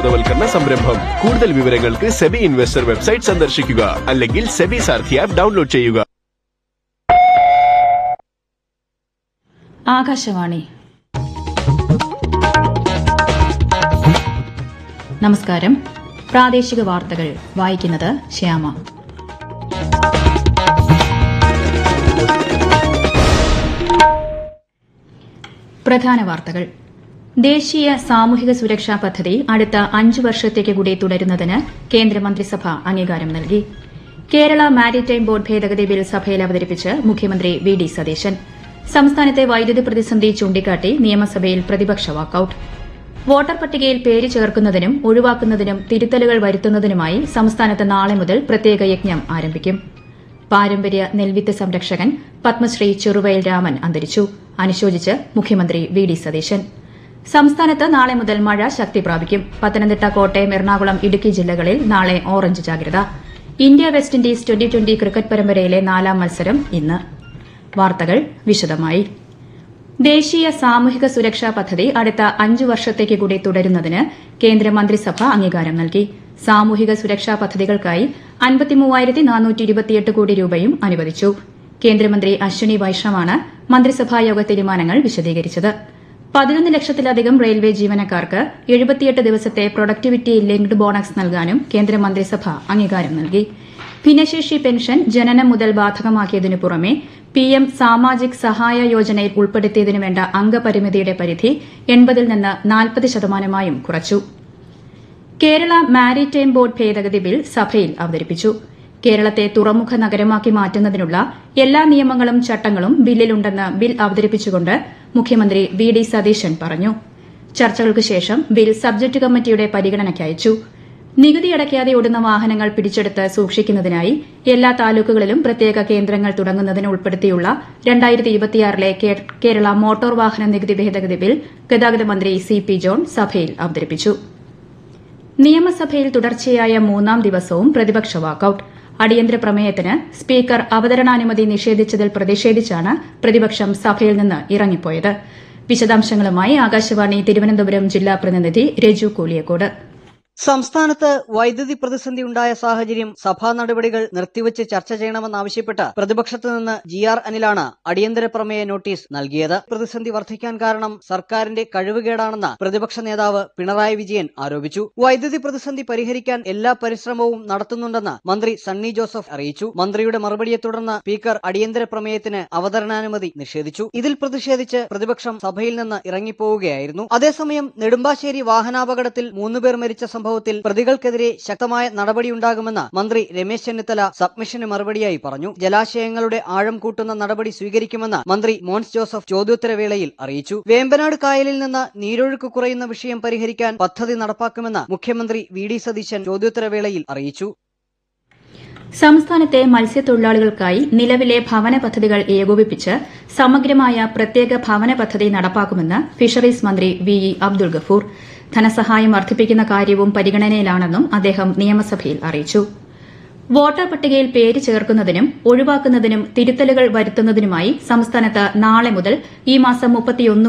ബോധവൽക്കരണ സംരംഭം കൂടുതൽ വിവരങ്ങൾക്ക് സെബി ഇൻവെസ്റ്റർ വെബ്സൈറ്റ് സന്ദർശിക്കുക അല്ലെങ്കിൽ സെബി സാർഥി ആപ്പ് ഡൗൺലോഡ് ചെയ്യുക ആകാശവാണി നമസ്കാരം പ്രാദേശിക വാർത്തകൾ വായിക്കുന്നത് ശ്യാമ പ്രധാന വാർത്തകൾ ദേശീയ സാമൂഹിക സുരക്ഷാ പദ്ധതി അടുത്ത അഞ്ച് വർഷത്തേക്ക് കൂടി തുടരുന്നതിന് കേന്ദ്രമന്ത്രിസഭ അംഗീകാരം നൽകി കേരള മാരിടൈം ബോർഡ് ഭേദഗതി ബിൽ സഭയിൽ അവതരിപ്പിച്ച് മുഖ്യമന്ത്രി വി ഡി സതീശൻ സംസ്ഥാനത്തെ വൈദ്യുതി പ്രതിസന്ധി ചൂണ്ടിക്കാട്ടി നിയമസഭയിൽ പ്രതിപക്ഷ വാക്കൌട്ട് വോട്ടർ പട്ടികയിൽ പേര് ചേർക്കുന്നതിനും ഒഴിവാക്കുന്നതിനും തിരുത്തലുകൾ വരുത്തുന്നതിനുമായി സംസ്ഥാനത്ത് നാളെ മുതൽ പ്രത്യേക യജ്ഞം ആരംഭിക്കും പാരമ്പര്യ നെൽവിത്ത് സംരക്ഷകൻ പത്മശ്രീ ചെറുവയൽ രാമൻ അന്തരിച്ചു അനുശോചിച്ച് മുഖ്യമന്ത്രി വി ഡി സതീശൻ സംസ്ഥാനത്ത് നാളെ മുതൽ മഴ ശക്തി പ്രാപിക്കും പത്തനംതിട്ട കോട്ടയം എറണാകുളം ഇടുക്കി ജില്ലകളിൽ നാളെ ഓറഞ്ച് ജാഗ്രത India West Indies twenty twenty cricket പരമ്പരയിലെ നാലാം മത്സരം ഇന്ന് വാർത്തകൾ വിശദമായി ദേശീയ സാമൂഹിക സുരക്ഷാ പദ്ധതി അടുത്ത അഞ്ചു വർഷത്തേക്ക് കൂടി തുടരുന്നതിന് കേന്ദ്രമന്ത്രിസഭ അംഗീകാരം നൽകി സാമൂഹിക സുരക്ഷാ പദ്ധതികൾക്കായി കോടി രൂപയും അനുവദിച്ചു കേന്ദ്രമന്ത്രി അശ്വനി വൈഷ്ണവാണ് മന്ത്രിസഭാ യോഗ തീരുമാനങ്ങൾ വിശദീകരിച്ചത് പതിനൊന്ന് ലക്ഷത്തിലധികം റെയിൽവേ ജീവനക്കാർക്ക് എഴുപത്തിയെട്ട് ദിവസത്തെ പ്രൊഡക്ടിവിറ്റി ലിങ്ക്ഡ് ബോണസ് നൽകാനും കേന്ദ്രമന്ത്രിസഭ അംഗീകാരം നൽകി ഭിന്നശേഷി പെൻഷൻ ജനനം മുതൽ ബാധകമാക്കിയതിനു പുറമെ പിഎം സാമാജിക് സഹായ യോജനയിൽ ഉൾപ്പെടുത്തിയതിനു വേണ്ട അംഗപരിമിതിയുടെ പരിധി എൺപതിൽ നിന്ന് നാൽപ്പത് ശതമാനമായും കുറച്ചു കേരള മാരിടൈം ബോർഡ് ഭേദഗതി ബിൽ സഭയിൽ അവതരിപ്പിച്ചു കേരളത്തെ തുറമുഖ നഗരമാക്കി മാറ്റുന്നതിനുള്ള എല്ലാ നിയമങ്ങളും ചട്ടങ്ങളും ബില്ലിലുണ്ടെന്ന് ബിൽ അവതരിപ്പിച്ചുകൊണ്ട് മുഖ്യമന്ത്രി വി ഡി സതീശൻ പറഞ്ഞു ചർച്ചകൾക്ക് ശേഷം ബിൽ സബ്ജക്ട് കമ്മിറ്റിയുടെ പരിഗണനയ്ക്ക് അയച്ചു നികുതി അടയ്ക്കാതെ ഓടുന്ന വാഹനങ്ങൾ പിടിച്ചെടുത്ത് സൂക്ഷിക്കുന്നതിനായി എല്ലാ താലൂക്കുകളിലും പ്രത്യേക കേന്ദ്രങ്ങൾ തുടങ്ങുന്നതിന് ഉൾപ്പെടുത്തിയുള്ള ലെ കേരള മോട്ടോർ വാഹന നികുതി ഭേദഗതി ബിൽ ഗതാഗത മന്ത്രി സി പി ജോൺ സഭയിൽ അവതരിപ്പിച്ചു നിയമസഭയിൽ തുടർച്ചയായ മൂന്നാം ദിവസവും പ്രതിപക്ഷ വാക്കൌട്ട് അടിയന്തര പ്രമേയത്തിന് സ്പീക്കർ അവതരണാനുമതി നിഷേധിച്ചതിൽ പ്രതിഷേധിച്ചാണ് പ്രതിപക്ഷം സഭയിൽ നിന്ന് ഇറങ്ങിപ്പോയത് വിശദാംശങ്ങളുമായി ആകാശവാണി തിരുവനന്തപുരം ജില്ലാ പ്രതിനിധി രജു കൂലിയക്കോട് സംസ്ഥാനത്ത് വൈദ്യുതി പ്രതിസന്ധി ഉണ്ടായ സാഹചര്യം സഭാ നടപടികൾ നിർത്തിവച്ച് ചർച്ച ചെയ്യണമെന്നാവശ്യപ്പെട്ട് പ്രതിപക്ഷത്ത് നിന്ന് ജി ആർ അനിലാണ് അടിയന്തര പ്രമേയ നോട്ടീസ് നൽകിയത് പ്രതിസന്ധി വർദ്ധിക്കാൻ കാരണം സർക്കാരിന്റെ കഴിവുകേടാണെന്ന് പ്രതിപക്ഷ നേതാവ് പിണറായി വിജയൻ ആരോപിച്ചു വൈദ്യുതി പ്രതിസന്ധി പരിഹരിക്കാൻ എല്ലാ പരിശ്രമവും നടത്തുന്നുണ്ടെന്ന് മന്ത്രി സണ്ണി ജോസഫ് അറിയിച്ചു മന്ത്രിയുടെ മറുപടിയെ തുടർന്ന് സ്പീക്കർ അടിയന്തര പ്രമേയത്തിന് അവതരണാനുമതി നിഷേധിച്ചു ഇതിൽ പ്രതിഷേധിച്ച് പ്രതിപക്ഷം സഭയിൽ നിന്ന് ഇറങ്ങിപ്പോവുകയായിരുന്നു അതേസമയം നെടുമ്പാശ്ശേരി വാഹനാപകടത്തിൽ മൂന്നുപേർ മരിച്ച സംഭവത്തിൽ പ്രതികൾക്കെതിരെ ശക്തമായ നടപടിയുണ്ടാകുമെന്ന് മന്ത്രി രമേശ് ചെന്നിത്തല സബ്മിഷന് മറുപടിയായി പറഞ്ഞു ജലാശയങ്ങളുടെ ആഴം കൂട്ടുന്ന നടപടി സ്വീകരിക്കുമെന്ന് മന്ത്രി മോൻസ് ജോസഫ് ചോദ്യോത്തരവേളയിൽ അറിയിച്ചു വേമ്പനാട് കായലിൽ നിന്ന് നീരൊഴുക്ക് കുറയുന്ന വിഷയം പരിഹരിക്കാൻ പദ്ധതി നടപ്പാക്കുമെന്ന് മുഖ്യമന്ത്രി വി ഡി സതീശൻ ചോദ്യോത്തരവേളയിൽ അറിയിച്ചു സംസ്ഥാനത്തെ മത്സ്യത്തൊഴിലാളികൾക്കായി നിലവിലെ ഭവന പദ്ധതികൾ ഏകോപിപ്പിച്ച് സമഗ്രമായ പ്രത്യേക ഭവന പദ്ധതി നടപ്പാക്കുമെന്ന് ഫിഷറീസ് മന്ത്രി വി ഇ അബ്ദുൾ ഗഫൂർ ധനസഹായം വർദ്ധിപ്പിക്കുന്ന കാര്യവും പരിഗണനയിലാണെന്നും അദ്ദേഹം നിയമസഭയിൽ അറിയിച്ചു വോട്ടർ പട്ടികയിൽ പേര് ചേർക്കുന്നതിനും ഒഴിവാക്കുന്നതിനും തിരുത്തലുകൾ വരുത്തുന്നതിനുമായി സംസ്ഥാനത്ത് നാളെ മുതൽ ഈ മാസം